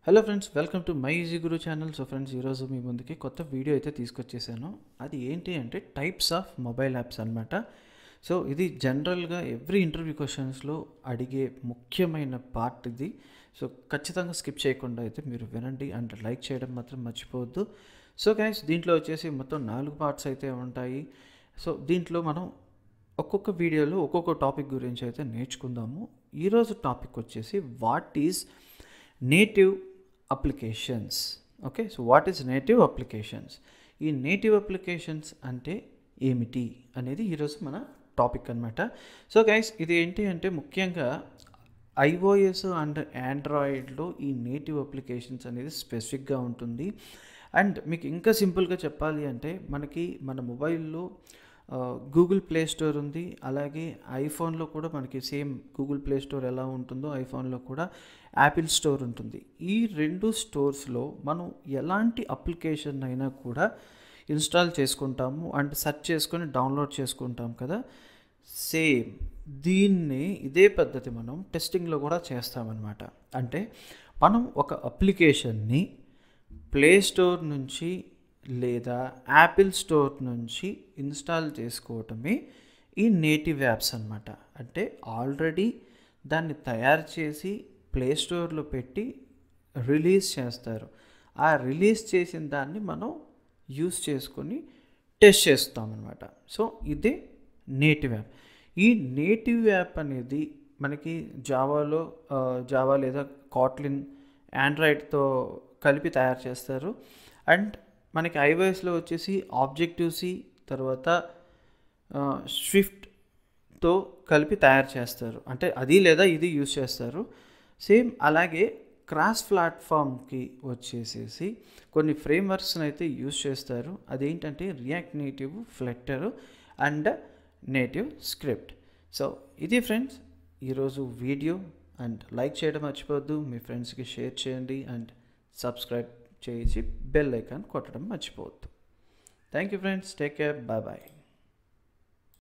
hello friends welcome to my easy guru channel so friends ఈరోజు మీ ముందుకి కొత్త వీడియో అయితే తీసుకొచ్చేసాను అది ఏంటి అంటే టైప్స్ ఆఫ్ మొబైల్ యాప్స్ అనమాట సో ఇది జనరల్గా ఎవ్రీ ఇంటర్వ్యూ క్వశ్చన్స్లో అడిగే ముఖ్యమైన పార్ట్ ఇది సో ఖచ్చితంగా స్కిప్ చేయకుండా అయితే మీరు వినండి అండ్ లైక్ చేయడం మాత్రం మర్చిపోవద్దు సో గైస్ దీంట్లో వచ్చేసి మొత్తం నాలుగు పార్ట్స్ అయితే ఉంటాయి సో దీంట్లో మనం ఒక్కొక్క వీడియోలో ఒక్కొక్క టాపిక్ గురించి అయితే నేర్చుకుందాము ఈరోజు టాపిక్ వచ్చేసి what is native applications okay so what is native applications ఈ నేటివ్ అప్లికేషన్స్ అంటే ఏమిటి అనేది ఈరోజు మన టాపిక్ అనమాట సో గైస్ ఇది ఏంటి అంటే ముఖ్యంగా ఐఓఎస్ అండ్ ఆండ్రాయిడ్లో ఈ నేటివ్ అప్లికేషన్స్ అనేది స్పెసిఫిక్గా ఉంటుంది అండ్ మీకు ఇంకా సింపుల్గా చెప్పాలి అంటే మనకి మన మొబైల్లో గూగుల్ ప్లే స్టోర్ ఉంది అలాగే ఐఫోన్లో కూడా మనకి సేమ్ గూగుల్ ప్లే స్టోర్ ఎలా ఉంటుందో ఐఫోన్లో కూడా యాపిల్ స్టోర్ ఉంటుంది ఈ రెండు స్టోర్స్లో మనం ఎలాంటి అప్లికేషన్ అయినా కూడా ఇన్స్టాల్ చేసుకుంటాము అండ్ సెర్చ్ చేసుకొని డౌన్లోడ్ చేసుకుంటాం కదా సేమ్ దీన్ని ఇదే పద్ధతి మనం టెస్టింగ్లో కూడా చేస్తామన్నమాట అంటే మనం ఒక అప్లికేషన్ని ప్లే స్టోర్ నుంచి లేదా యాపిల్ స్టోర్ నుంచి ఇన్స్టాల్ చేసుకోవటమే ఈ నేటివ్ యాప్స్ అనమాట అంటే ఆల్రెడీ దాన్ని తయారు చేసి ప్లే స్టోర్లో పెట్టి రిలీజ్ చేస్తారు ఆ రిలీజ్ చేసిన దాన్ని మనం యూస్ చేసుకొని టెస్ట్ చేస్తామన్నమాట సో ఇదే నేటివ్ యాప్ ఈ నేటివ్ యాప్ అనేది మనకి జావాలో జావా లేదా కాట్లిన్ ఆండ్రాయిడ్తో కలిపి తయారు చేస్తారు అండ్ మనకి ఐవైఎస్లో వచ్చేసి ఆబ్జెక్టివ్ సి తర్వాత స్విఫ్ట్తో కలిపి తయారు చేస్తారు అంటే అది లేదా ఇది యూస్ చేస్తారు సేమ్ అలాగే క్రాస్ ప్లాట్ఫామ్కి వచ్చేసేసి కొన్ని ఫ్రేమ్వర్క్స్ని అయితే యూస్ చేస్తారు అదేంటంటే react native flutter and native script so ఇది ఫ్రెండ్స్ ఈరోజు వీడియో అండ్ లైక్ చేయడం మర్చిపోవద్దు మీ ఫ్రెండ్స్కి షేర్ చేయండి అండ్ సబ్స్క్రైబ్ చేసి బెల్ ఐకాన్ కొట్టడం మర్చిపోవద్దు thank you friends take care bye bye